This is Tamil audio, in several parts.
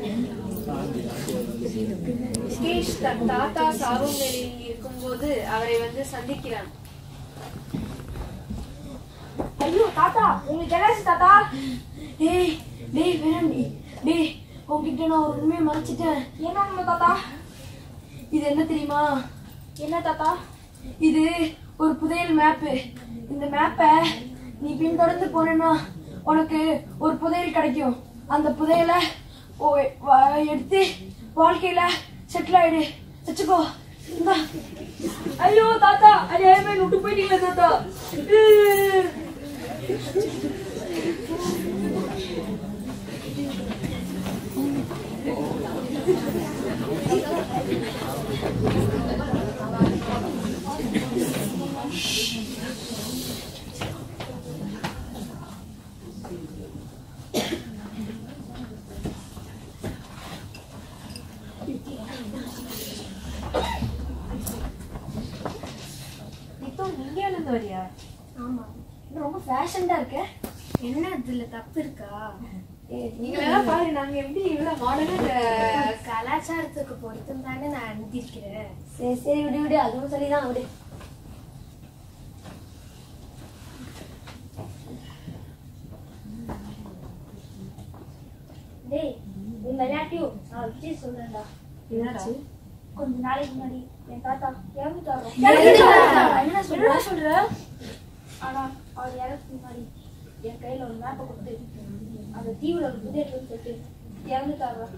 முகேஷ் தன் தாத்தா சாகும் நிலையில் இருக்கும்போது அவரை வந்து சந்திக்கிறான் ஐயோ தாத்தா உங்களுக்கு என்னாச்சு தாத்தா டேய் டேய் வேணாண்டி டேய் உன்கிட்ட நான் ஒரு உண்மையை மறைச்சிட்டேன் என்ன உண்மை தாத்தா இது என்ன தெரியுமா என்ன தாத்தா இது ஒரு புதையல் மேப்பு இந்த மேப்பை நீ பின்தொடர்ந்து போனேன்னா உனக்கு ஒரு புதையல் கிடைக்கும் அந்த புதையலை ஓ- வ- எடுத்து வாழ்க்கையில செட்டில் ஆயிடு வச்சுக்கோ இந்தா ஐயோ தாத்தா அநியாயமே விட்டு போயிட்டீங்களே தாத்தா இப்போ இந்தியால இருந்து வரியா ஆமா இது ரொம்ப ஃபேஷன்டா இருக்கு என்ன இதுல தப்பு இருக்கா நீங்களெல்லாம் பாரு நாங்க எப்படி இவ்வளவு மாடர்னா கலாச்சாரத்துக்கு பொருத்தம் தானே நான் அனுப்பியிருக்கிறேன் சரி சரி விடு விடு அதுவும் சரிதான் விடு டேய் உங்க எல்லாத்தையும் நான் வச்சு சொல்றேன்டா என்னாச்சு கொஞ்ச நாளைக்கு முன்னாடி என் தாத்தா இறந்துட்டாரோ என்ன சொல்ற சொல்ற ஆனா அவர் இறந்துக்கு முன்னாடி என் கையில ஒரு மேப்பை கொடுத்து அந்த தீவுல ஒரு புதையல் சொல்லிட்டு இறந்துட்டாரோ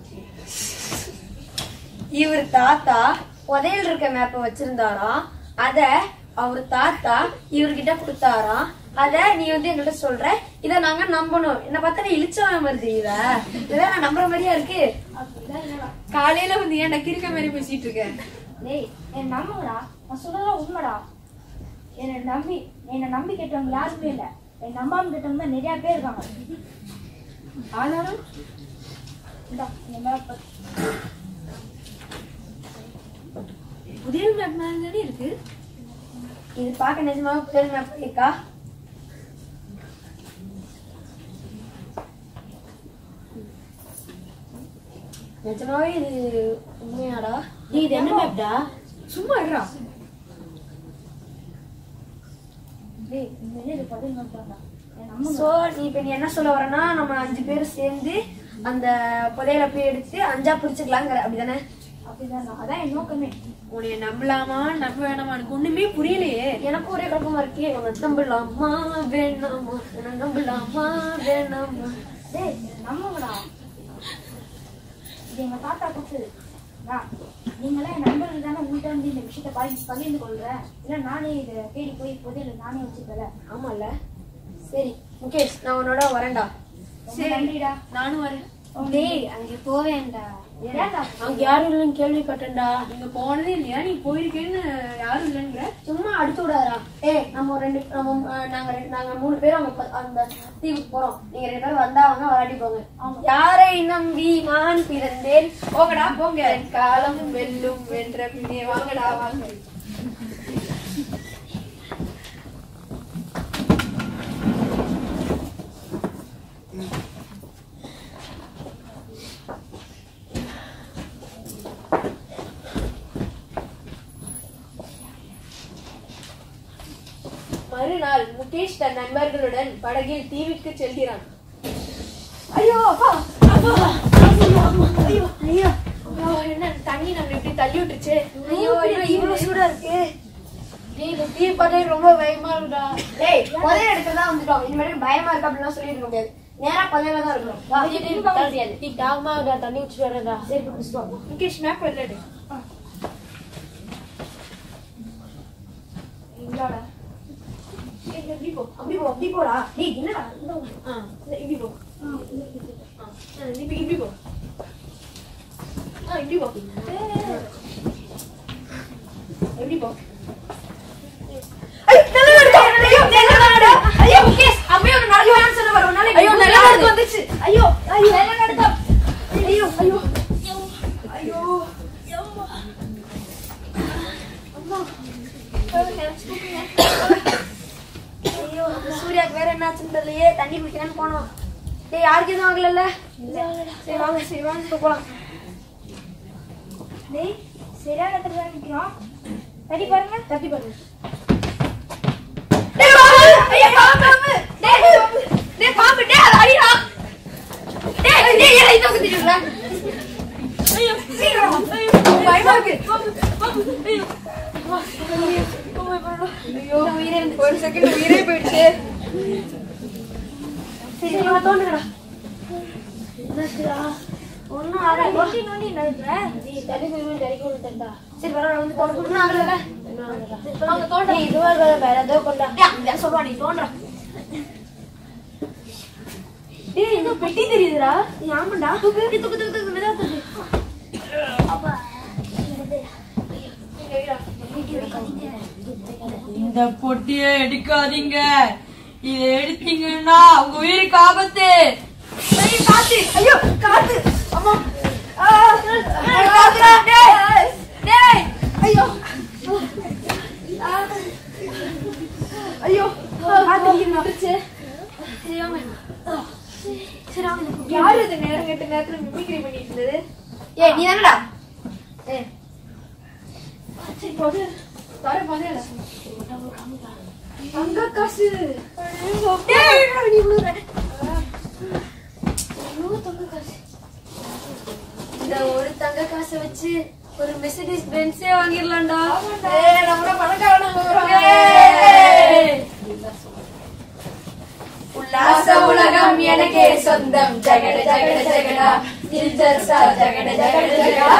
இவர் தாத்தா புதையல் இருக்க மேப்பை வச்சிருந்தாராம் அத அவர் தாத்தா இவர்கிட்ட கொடுத்தாராம் அத நீ வந்து எங்கள்கிட்ட சொல்ற இத நாங்க நம்பணும் என்ன பார்த்தா நீ இழிச்சவன் வருது இத இதெல்லாம் நான் நம்புற மாதிரியா இருக்கு அப்படிதான் இல்லடா காலையில வந்து ஏன் கிறுக்க மாதிரி பேசிட்டு இருக்க டேய் என் நம்புங்கடா நான் சொல்றதெல்லாம் உண்மைடா என்னை நம்பி என்னை நம்பி கேட்டவங்க யாருமே இல்லை என் நம்பாம கேட்டவங்க தான் நிறைய பேர் இருக்காங்க ஆனாலும் இந்தா இந்த மேப் புதிய மேப் மாதிரி தானே இருக்கு இது பார்க்க நிஜமாக புதையல் மேப் இருக்கா நிஜமாவே இது உண்மையாடா நீ இது என்ன மேப்டா சும்மா இருடா டேய் இந்த இது பதில் நோட்டாங்க என் நம்புங்க சோ நீ இப்ப நீ என்ன சொல்ல வரனா நம்ம அஞ்சு பேர் சேர்ந்து அந்த புதையல போய் எடுத்து அஞ்சா பிடிச்சுக்கலாங்கிற அப்படிதானே அப்படிதான் அதான் என் நோக்கமே உன்னைய நம்பலாமா நம்ப வேணாமா எனக்கு ஒண்ணுமே புரியலையே எனக்கும் ஒரே குழப்பமா இருக்கு உன்னை நம்பலாமா வேணாமா உன்னை நம்பலாமா வேணாமா டேய் என்னை நம்புங்கடா இது எங்க தாத்தா கொடுத்தது நான் நீங்களே என் நண்பர்கள் தானே உங்கள்கிட்ட வந்து இந்த விஷயத்தை பகிர்ந்து பகிர்ந்து கொள்றேன் இல்லை நானே இதை தேடி போய் புதையல் நானே வச்சுக்கல ஆமால சரி முகேஷ் நான் உன்னோட வரேன்டா சரி நன்றிடா நானும் வரேன் டேய் அங்கே போவேன்டா ஏன்டா அங்க யாரும் இல்லைன்னு கேள்விப்பட்டேன்டா நீங்க போனதே இல்லையா நீ போயிருக்கேன்னு யாரும் இல்லைங்கிற சும்மா அடிச்சு விடாதடா ஏய் நம்ம ஒரு ரெண்டு நம்ம அஹ், நாங்க ரெண்டு- நாங்க மூணு பேரும் அங்க ப- அந்த தீவுக்கு போறோம் நீங்க ரெண்டு பேரும் வந்தா வாங்க விளையாடி போங்க யாரை நம்பி மான் பிறந்தேன் போங்கடா போங்க காலம் வெல்லும் வென்ற பின்னே வாங்கடா வாங்க மறுநாள் முகேஷ் தன் நண்பர்களுடன் படகில் தீவுக்கு செல்கிறான் ஐயோ அப்பா அப்பா ஐயோ ஐயோ ஐயோ, என்ன தண்ணி நம்ம இப்படி தள்ளி விட்டுருச்சு ஐயோ ஐயோ இவ்வளவு சூடா இருக்கு டேய் இந்த தீ பார்த்தே ரொம்ப பயமா இருக்குடா டேய் புதையல் எடுக்கறதா வந்துட்டோம் இனிமேல் பயமா இருக்கு அப்படிலாம் சொல்லிட்டு இருக்க முடியாது நேரா புதையல தான் இருக்கணும் வா இது பார்க்க முடியாது நீ தாகமாடா தண்ணி வச்சுட்டு வரடா சரி இப்ப குடிச்சிட்டு வா. முகேஷ் மேப் விளையாடு இங்கடா ஏய், எப்படி போ அப்படி போ அப்படி போடா டேய் என்னடா இந்த ஆ இந்த இப்படி போ ஆ, இப்படி இப்படி போ ஆ இப்படி போ எப்படி போ ஐயோ நல்லா நடக்கா ஐயோ நல்லா நடக்கா ஐயோ முகேஷ் அப்படியே ஒரு நல்ல ஆன்சர் வரும் நாளை ஐயோ நல்லா இருக்கு வந்துச்சு ஐயோ ஐயோ நல்லா நடக்கா ஐயோ ஐயோ ஐயோ ஐயோ சூர்யாக்கு வேற என்னாச்சுன்னு தெரியலையே தண்ணி குடிக்கலான்னு போனோம் டேய் யாருக்கு எதுவும் ஆகலல்ல சரி வாங்க சரி வாங்க இப்ப போலாம் டேய் சரியான இடத்துல தான் நிக்கிறோம் தட்டி பாருங்க தட்டி பாருங்க டேய் பாம்பு ஐயா பாம்பு டேய் பாம்பு டேய் பாம்பு டேய் அது அடிடா டேய் டேய் ஏன் இத குத்திடுறா ஐயோ சீக்கிரம் ஐயோ பயமா இருக்கு பாம்பு பாம்பு ஐயோ ஐயோ உயிரே ஒரு செகண்ட் உயிரே போயிடுச்சு சரி வா தோண்டுங்கடா ஒன்னும் ஆகல நோண்டி நோண்டி நடக்குற சரி பரவாயில்ல வந்து தோண்டு ஒன்றும் ஆகல அவங்க தோண்ட இதுவா வேற ஏதோ கொண்டா டேய் சொல்லுவா நீ தோன்றா டேய் இந்த பெட்டி தெரியுதுடா நீ ஆமாண்டா தூக்கு தூக்கு தூக்கு தூக்கு மெதுவா தூக்கு இந்த பொட்டியை எடுக்காதீங்க இதை எடுத்தீங்கன்னா உங்க உயிருக்கு ஆபத்து ஐயோ காத்து ஐயோ காத்து அம்மா ஆ டேய், காத்துடா டேய் டேய் ஐயோ ஆ. ஐயோ காத்து நின்னுச்சு சரி வாங்க சரி வாங்க யாரு இது நேரம் கெட்ட நேரத்துல மிமிக்ரி பண்ணிட்டு இருந்தது ஏய் நீ தானடா ஏய் சரி போடு தர பாதையில தங்க காசு டேய் நீ விழுற இந்த ஒரு தங்க காசை வச்சு ஒரு மெர்சிடிஸ் பென்ஸே வாங்கிடலாம்டா ஏய் நம்மள பணக்காரனாக உல்லாச உலகம் எனக்கே சொந்தம் ஜகட ஜகட ஜகடா தில் ஜல்சா ஜகட ஜகட ஜகடா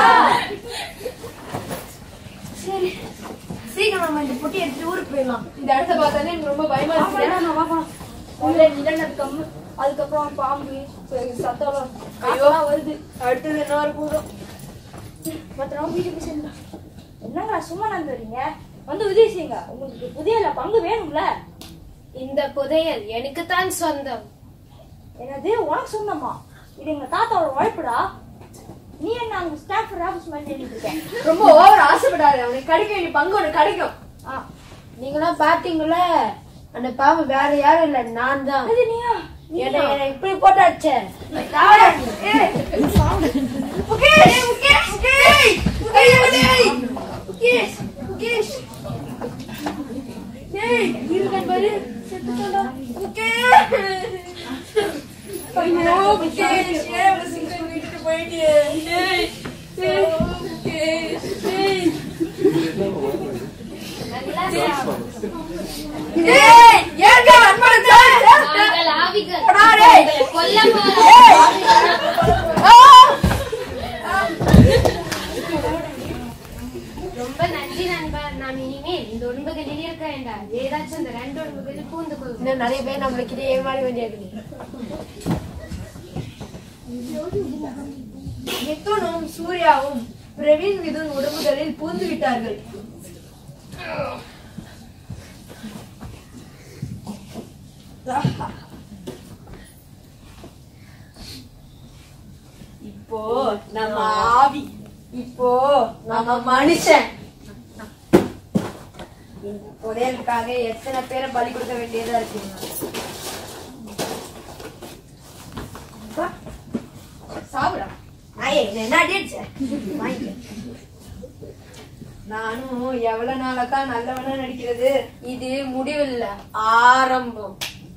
சரி சீக்கிரம் நம்ம இந்த பொட்டி எடுத்து ஊருக்கு போயிடலாம் இந்த இடத்த பார்த்தாலே எனக்கு ரொம்ப பயமா இருக்கு முதல்ல நிலநடுக்கம் கம்மு அதுக்கப்புறம் பாம்பு சத்தம் ஐயோ வருது அடுத்தது என்ன வர போதும் மற்ற நாள் வீட்டுக்கு சேர்ந்துடலாம் என்னங்க சும்மா நடந்துறீங்க வந்து உதவி செய்யுங்க உங்களுக்கு புதிய பங்கு வேணும்ல இந்த புதையல் எனக்குத்தான் சொந்தம் என்னது உனக்கு சொந்தமா இது எங்க தாத்தாவோட உழைப்புடா நீ என்ன அங்க ஸ்டாஃப் ஆஃபீஸ் மாதிரி நின்னுட்டு இருக்க ரொம்ப ஓவர் ஆசைப்படாது அவனுக்கு கிடைக்க வேண்டிய பங்கு ஒன்று கிடைக்கும் ஆ, நீங்களாம் பாத்தீங்களே அந்த பாம்பு வேற யாரும் இல்ல நான் தான் அது நீயா என்ன என்ன இப்படி போட்டு அடிச்சேன் முகேஷ் முகேஷ் முகேஷ் முகேஷ் முகேஷ் முகேஷ் டேய் இருக்கன் பாரு செத்துட்டடா முகேஷ் ஐயோ முகேஷ் ஏன் இவ்வளவு சீக்கிரம் விட்டுட்டு போயிட்டியே டேய் டேய் முகேஷ் டேய் டேய் ஏங்க அன்பளிச்சா நாங்கள் ஆவிகள் போடா டேய் உங்களை கொல்ல போறோம் ரொம்ப நன்றி நண்பா நான் இனிமேல் இந்த உண்புகளில் இருக்க வேண்டாம் ஏதாச்சும் இந்த ரெண்டு உண்புகளில் பூந்து கொள்வோம் இன்னும் நிறைய பேர் நம்மளுக்கிட்ட ஏமாற வேண்டியது மிதுனும் சூர்யாவும் பிரவீன் மிதுன் உடம்புகளில் பூந்து விட்டார்கள் இப்போ நம்ம ஆவி இப்போ நம்ம மனுஷன் இந்த புதையலுக்காக எத்தனை பேரை பலி கொடுக்க வேண்டியதா இருக்கு சாப்பிடா நாயே என்ன என்ன அடிச்ச வாங்கிக்க நானும் எவ்வளவு நாளா தான் நல்லவனா நடிக்கிறது இது முடிவில்ல ஆரம்பம்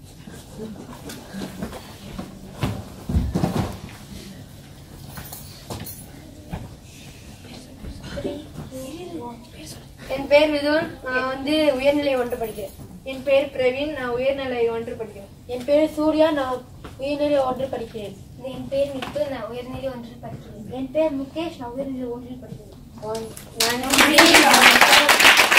என் பேர் மிதுன் நான் வந்து உயர்நிலை ஒன்று படிக்கிறேன் என் பேர் பிரவீன் நான் உயர்நிலை ஒன்று படிக்கிறேன் என் பேர் சூர்யா நான் உயர்நிலை ஒன்று படிக்கிறேன் என் பேர் மித்து நான் உயர்நிலை ஒன்றில் படிக்கிறேன் என் பேர் முகேஷ் நான் உயர்நிலை ஒன்றில் படிக்கிறேன் நன்றி